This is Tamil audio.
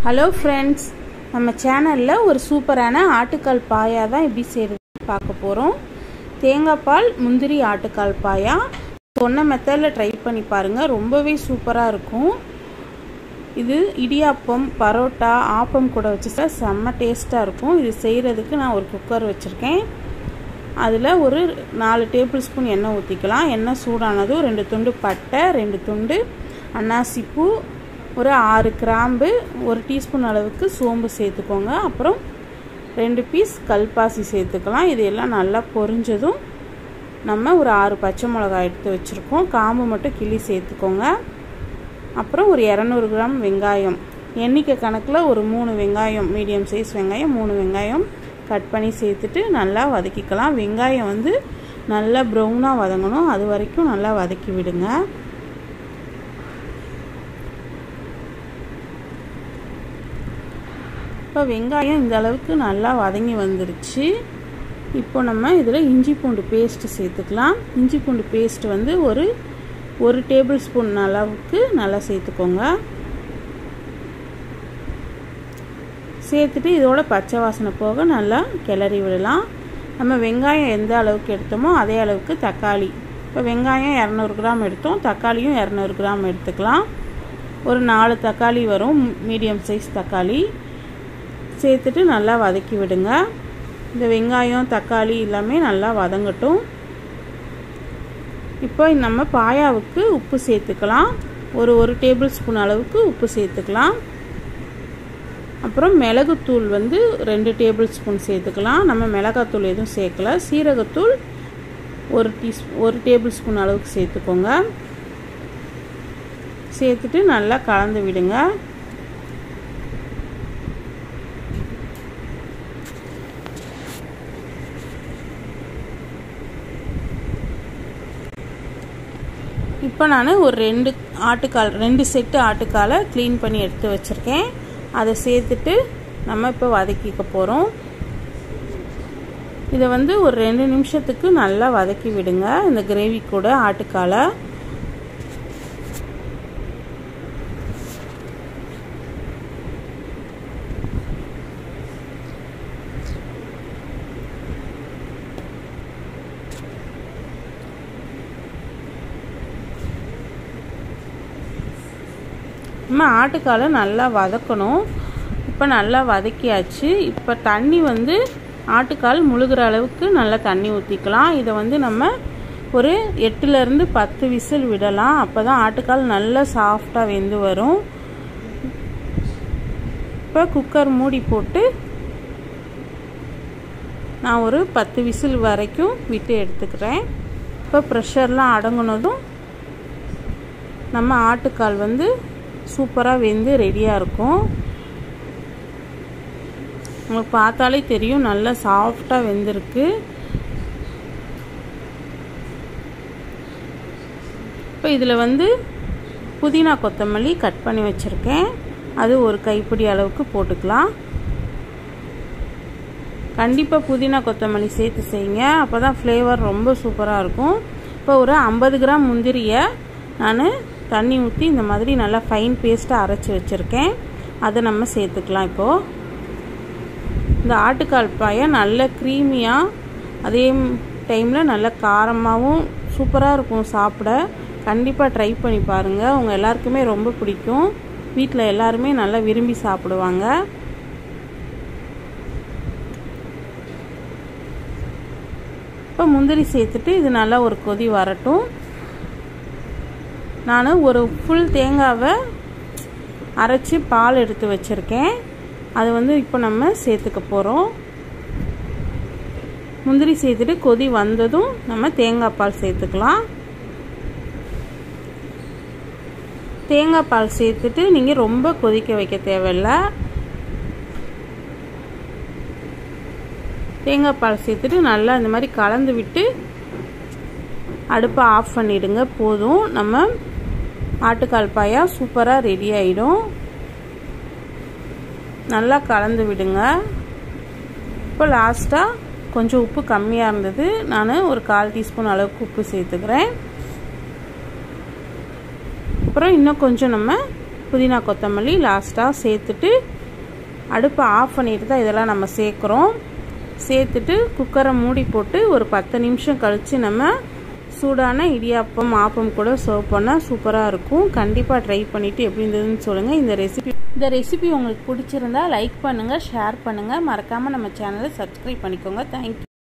ஹலோ ஃப்ரெண்ட்ஸ் நம்ம சேனலில் ஒரு சூப்பரான ஆட்டுக்கால் பாயா தான் எப்படி செய்கிறது பார்க்க போகிறோம் தேங்காய் பால் முந்திரி ஆட்டுக்கால் பாயா சொன்ன மெத்தடில் ட்ரை பண்ணி பாருங்கள் ரொம்பவே சூப்பராக இருக்கும் இது இடியாப்பம் பரோட்டா ஆப்பம் கூட வச்சு செம்ம டேஸ்ட்டாக இருக்கும் இது செய்கிறதுக்கு நான் ஒரு குக்கர் வச்சுருக்கேன் அதில் ஒரு நாலு டேபிள் ஸ்பூன் எண்ணெய் ஊற்றிக்கலாம் எண்ணெய் சூடானதும் ரெண்டு துண்டு பட்டை ரெண்டு துண்டு அன்னாசிப்பூ ஒரு ஆறு கிராம்பு ஒரு டீஸ்பூன் அளவுக்கு சோம்பு சேர்த்துக்கோங்க அப்புறம் ரெண்டு பீஸ் கல்பாசி சேர்த்துக்கலாம் இது எல்லாம் நல்லா பொரிஞ்சதும் நம்ம ஒரு ஆறு பச்சை மிளகாய் எடுத்து வச்சுருக்கோம் காம்பு மட்டும் கிள்ளி சேர்த்துக்கோங்க அப்புறம் ஒரு இரநூறு கிராம் வெங்காயம் எண்ணிக்கை கணக்கில் ஒரு மூணு வெங்காயம் மீடியம் சைஸ் வெங்காயம் மூணு வெங்காயம் கட் பண்ணி சேர்த்துட்டு நல்லா வதக்கிக்கலாம் வெங்காயம் வந்து நல்லா ப்ரௌனாக வதங்கணும் அது வரைக்கும் நல்லா வதக்கி விடுங்க இப்போ வெங்காயம் இந்த அளவுக்கு நல்லா வதங்கி வந்துருச்சு இப்போ நம்ம இதில் இஞ்சி பூண்டு பேஸ்ட்டு சேர்த்துக்கலாம் இஞ்சி பூண்டு பேஸ்ட் வந்து ஒரு ஒரு டேபிள் ஸ்பூன் அளவுக்கு நல்லா சேர்த்துக்கோங்க சேர்த்துட்டு இதோட பச்சை வாசனை போக நல்லா கிளறி விடலாம் நம்ம வெங்காயம் எந்த அளவுக்கு எடுத்தோமோ அதே அளவுக்கு தக்காளி இப்போ வெங்காயம் இரநூறு கிராம் எடுத்தோம் தக்காளியும் இரநூறு கிராம் எடுத்துக்கலாம் ஒரு நாலு தக்காளி வரும் மீடியம் சைஸ் தக்காளி சேர்த்துட்டு நல்லா வதக்கி விடுங்க இந்த வெங்காயம் தக்காளி எல்லாமே நல்லா வதங்கட்டும் இப்போ நம்ம பாயாவுக்கு உப்பு சேர்த்துக்கலாம் ஒரு ஒரு டேபிள் ஸ்பூன் அளவுக்கு உப்பு சேர்த்துக்கலாம் அப்புறம் மிளகுத்தூள் வந்து ரெண்டு டேபிள் ஸ்பூன் சேர்த்துக்கலாம் நம்ம மிளகாத்தூள் எதுவும் சேர்க்கல சீரகத்தூள் ஒரு டீஸ் ஒரு டேபிள் ஸ்பூன் அளவுக்கு சேர்த்துக்கோங்க சேர்த்துட்டு நல்லா கலந்து விடுங்க இப்போ நான் ஒரு ரெண்டு ஆட்டுக்கால் ரெண்டு செட்டு ஆட்டுக்காலை க்ளீன் பண்ணி எடுத்து வச்சுருக்கேன் அதை சேர்த்துட்டு நம்ம இப்போ வதக்கிக்க போகிறோம் இதை வந்து ஒரு ரெண்டு நிமிஷத்துக்கு நல்லா வதக்கி விடுங்க இந்த கிரேவி கூட ஆட்டுக்காலை நம்ம ஆட்டுக்காலை நல்லா வதக்கணும் இப்போ நல்லா வதக்கியாச்சு இப்போ தண்ணி வந்து ஆட்டுக்கால் முழுகிற அளவுக்கு நல்லா தண்ணி ஊற்றிக்கலாம் இதை வந்து நம்ம ஒரு எட்டுலேருந்து பத்து விசில் விடலாம் அப்போ தான் ஆட்டுக்கால் நல்லா சாஃப்டாக வெந்து வரும் இப்போ குக்கர் மூடி போட்டு நான் ஒரு பத்து விசில் வரைக்கும் விட்டு எடுத்துக்கிறேன் இப்போ ப்ரெஷர்லாம் அடங்குனதும் நம்ம ஆட்டுக்கால் வந்து சூப்பராக வெந்து ரெடியாக இருக்கும் உங்களுக்கு பார்த்தாலே தெரியும் நல்லா சாஃப்டாக வெந்திருக்கு இப்போ இதில் வந்து புதினா கொத்தமல்லி கட் பண்ணி வச்சுருக்கேன் அது ஒரு கைப்பிடி அளவுக்கு போட்டுக்கலாம் கண்டிப்பாக புதினா கொத்தமல்லி சேர்த்து செய்யுங்க அப்போ தான் ஃப்ளேவர் ரொம்ப சூப்பராக இருக்கும் இப்போ ஒரு ஐம்பது கிராம் முந்திரியை நான் தண்ணி ஊற்றி இந்த மாதிரி நல்லா ஃபைன் பேஸ்ட்டாக அரைச்சி வச்சுருக்கேன் அதை நம்ம சேர்த்துக்கலாம் இப்போது இந்த ஆட்டுக்கால் பாயை நல்ல க்ரீமியாக அதே டைமில் நல்ல காரமாகவும் சூப்பராக இருக்கும் சாப்பிட கண்டிப்பாக ட்ரை பண்ணி பாருங்கள் உங்கள் எல்லாருக்குமே ரொம்ப பிடிக்கும் வீட்டில் எல்லாருமே நல்லா விரும்பி சாப்பிடுவாங்க இப்போ முந்திரி சேர்த்துட்டு இது நல்லா ஒரு கொதி வரட்டும் நான் ஒரு ஃபுல் தேங்காவை அரைச்சி பால் எடுத்து வச்சுருக்கேன் அது வந்து இப்போ நம்ம சேர்த்துக்க போகிறோம் முந்திரி சேர்த்துட்டு கொதி வந்ததும் நம்ம தேங்காய் பால் சேர்த்துக்கலாம் தேங்காய் பால் சேர்த்துட்டு நீங்கள் ரொம்ப கொதிக்க வைக்க தேவையில்ல தேங்காய் பால் சேர்த்துட்டு நல்லா இந்த மாதிரி கலந்து விட்டு அடுப்பை ஆஃப் பண்ணிவிடுங்க போதும் நம்ம ஆட்டுக்கால் பாயா சூப்பராக ரெடி ஆகிடும் நல்லா கலந்து விடுங்க இப்போ லாஸ்ட்டாக கொஞ்சம் உப்பு கம்மியாக இருந்தது நான் ஒரு கால் டீஸ்பூன் அளவுக்கு உப்பு சேர்த்துக்கிறேன் அப்புறம் இன்னும் கொஞ்சம் நம்ம புதினா கொத்தமல்லி லாஸ்ட்டாக சேர்த்துட்டு அடுப்பை ஆஃப் பண்ணிட்டு தான் இதெல்லாம் நம்ம சேர்க்குறோம் சேர்த்துட்டு குக்கரை மூடி போட்டு ஒரு பத்து நிமிஷம் கழித்து நம்ம சூடான இடியாப்பம் ஆப்பம் கூட சர்வ் பண்ணால் சூப்பராக இருக்கும் கண்டிப்பாக ட்ரை பண்ணிவிட்டு எப்படி இருந்ததுன்னு சொல்லுங்கள் இந்த ரெசிபி இந்த ரெசிபி உங்களுக்கு பிடிச்சிருந்தா லைக் பண்ணுங்கள் ஷேர் பண்ணுங்கள் மறக்காமல் நம்ம சேனலை சப்ஸ்கிரைப் பண்ணிக்கோங்க தேங்க்யூ